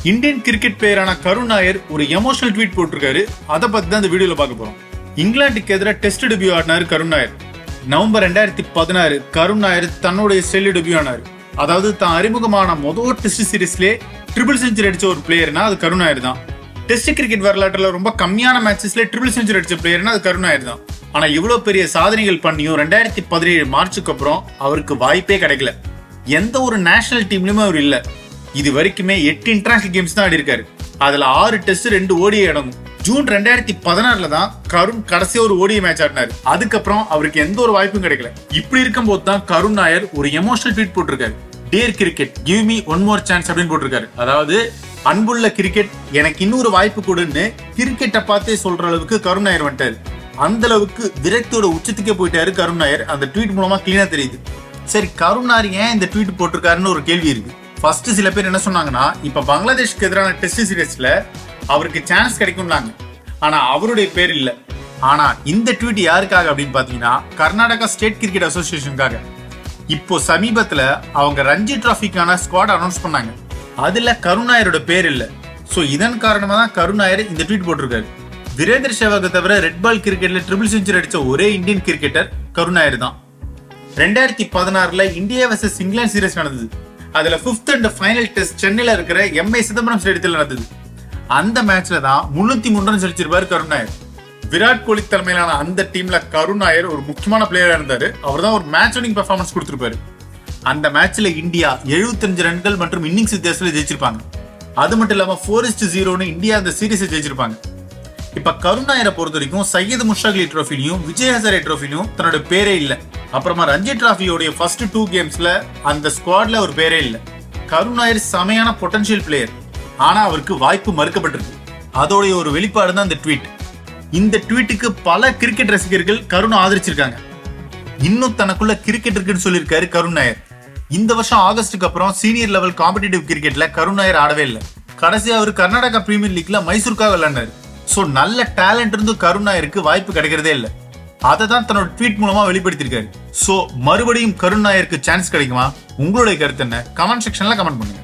Indian cricket பிளேயரான கருண் நாயர் ஒரு emotional tweet போட்டிருக்காரு அதை பத்தி தான் இந்த வீடியோல பார்க்க போறோம் இங்கிலாந்துக்கு எதிராக டெஸ்ட் டெபியூ ஆடினாரு கருண் நாயர் நவம்பர் ரெண்டாயிரத்தி பதினாறு கருண் நாயர் தன்னுடைய செல்லு டெபியூ ஆனாரு அதாவது தான் அறிமுகமான முதல் டெஸ்ட் சீரீஸ்லே ட்ரிபிள் செஞ்சுரி அடிச்ச ஒரு பிளேயர்னா அது கருண் நாயர் தான் டெஸ்ட் கிரிக்கெட் வரலாற்றுல ரொம்ப கம்மியான மேட்சஸ்ல ட்ரிபிள் செஞ்சுரி அடிச்ச பிளேயர்னா அது கருண் நாயர் தான் ஆனா இவ்வளவு பெரிய சாதனைகள் பண்ணியும் ரெண்டாயிரத்தி பதினேழு மார்ச்சுக்கு அப்புறம் அவருக்கு வாய்ப்பே கிடைக்கல எந்த ஒரு நேஷனல் டீம்லயுமே அவர் இல்ல இது வரைக்குமே எட்டு இன்டர்நேஷனல் கேம்ஸ் தான் ஆடி இருக்காரு அதுல ஆறு டெஸ்ட் ரெண்டு ஓடிஐ அடங்கும் ஜூன் ரெண்டாயிரத்தி பதினாறுல தான் கருண் கடைசியா ஒரு ஓடிஐ மேட்ச் ஆடினாரு அதுக்கப்புறம் அவருக்கு எந்த ஒரு வாய்ப்பும் கிடைக்கல இப்படி இருக்கும்போது தான் கருண் நாயர் ஒரு எமோஷனல் ட்வீட் போட்டிருக்காரு dear cricket give me one more chance அப்படின்னு போட்டிருக்காரு அதாவது அன்புள்ள கிரிக்கெட் எனக்கு இன்னொரு வாய்ப்பு கொடுன்னு கிரிக்கெட்டை பார்த்தே சொல்ற அளவுக்கு கருண் நாயர் வந்துட்டாரு அந்த அளவுக்கு விரக்தியோட உச்சத்துக்கே போயிட்டாரு கருண் நாயர் அந்த ட்வீட் மூலமா கிளீனா தெரியுது சரி கருண் நாயர் ஏன் இந்த ட்வீட் போட்டிருக்காருன்னு ஒரு கேள்வி இருக்கு ஃபர்ஸ்ட் சில பேர் என்ன சொன்னாங்கன்னா இப்ப பங்களாதேஷ்க்கு எதிரான டெஸ்ட் சீரீஸ்ல அவருக்கு சான்ஸ் கிடைக்கும்னாங்க ஆனா அவருடைய பேர் இல்ல ஆனா இந்த ட்வீட் யாருக்காக அப்படின்னு பாத்தீங்கன்னா கர்நாடகா ஸ்டேட் கிரிக்கெட் அசோசியேஷனுக்காக இப்போ சமீபத்துல அவங்க ரஞ்சி டிராஃபிக்கான ஸ்குவாட் அனௌன்ஸ் பண்ணாங்க அதுல கருணாயரோட பேர் இல்ல சோ இதன் காரணமா தான் கருணாயர் இந்த ட்வீட் போட்டிருக்காரு வீரேந்தர் சேவாக தவிர ரெட் பால் கிரிக்கெட்ல ட்ரிபிள் செஞ்சுரி அடிச்ச ஒரே இந்தியன் கிரிக்கெட்டர் கருணாயர் தான் ரெண்டாயிரத்தி பதினாறுல இந்தியா வர்சஸ் இங்கிலாந்து சீரிஸ் நடந்தது அதுல பிப்த் அண்ட் ஃபைனல் டெஸ்ட் சென்னையில இருக்கிற எம்ஏ சிதம்பரம் ஸ்டேடியத்தில் நடந்தது அந்த மேட்ச்ல தான் முன்னூத்தி மூணு ரன் அடிச்சிருப்பாரு கருணாயர் விராட் கோலி தலைமையிலான அந்த டீம்ல கருணாயர் ஒரு முக்கியமான பிளேயரா இருந்தாரு அவர் தான் ஒரு மேட்ச் வினிங் பெர்ஃபார்மன்ஸ் கொடுத்திருப்பாரு அந்த மேட்ச்ல இந்தியா 75 ரன்கள் மற்றும் இன்னிங்ஸ் வித்தியாசத்துல ஜெயிச்சிருப்பாங்க அது மட்டும் இல்லாம ஃபோர் இஸ்ட் ஜீரோன்னு இந்தியா அந்த சீரிஸை ஜெயிச்சிருப்பாங்க இப்ப கருணாயரை பொறுத்த வரைக்கும் சையது முஷ்டாக் அலி ட்ரோஃபிலையும் விஜய் ஹசாரே ட்ரோஃபிலையும் தன்னோட பேரே இல்ல அப்புறமா ரஞ்சி டிராஃபியோடைய ஃபர்ஸ்ட் டூ கேம்ஸ்ல அந்த ஸ்குவாட்ல ஒரு பேரே இல்ல கருணாயர் செமையான பொட்டன்ஷியல் பிளேயர் ஆனா அவருக்கு வாய்ப்பு மறுக்கப்பட்டிருக்கு அதோடைய ஒரு வெளிப்பாடு தான் இந்த ட்வீட் இந்த ட்வீட்டுக்கு பல கிரிக்கெட் ரசிகர்கள் கருணை ஆதரிச்சிருக்காங்க இன்னும் தனக்குள்ள கிரிக்கெட் இருக்குன்னு சொல்லியிருக்காரு கருண் நாயர் இந்த வருஷம் ஆகஸ்டுக்கு அப்புறம் சீனியர் லெவல் காம்படிட்டிவ் கிரிக்கெட்ல கருண் நாயர் ஆடவே இல்லை கடைசியா அவர் கர்நாடகா பிரீமியர் லீக்ல மைசூருக்காக விளையாண்டாரு சோ நல்ல டேலண்ட் இருந்து கருண் நாயருக்கு வாய்ப்பு கிடைக்கிறதே இல்லை அதை தான் தன்னோட ட்வீட் மூலமா வெளிப்படுத்தியிருக்காரு சோ மறுபடியும் கருண் நாயருக்கு சான்ஸ் கிடைக்குமா உங்களுடைய கருத்து என்ன கமெண்ட் செக்ஷன்ல கமெண்ட் பண்ணுங்க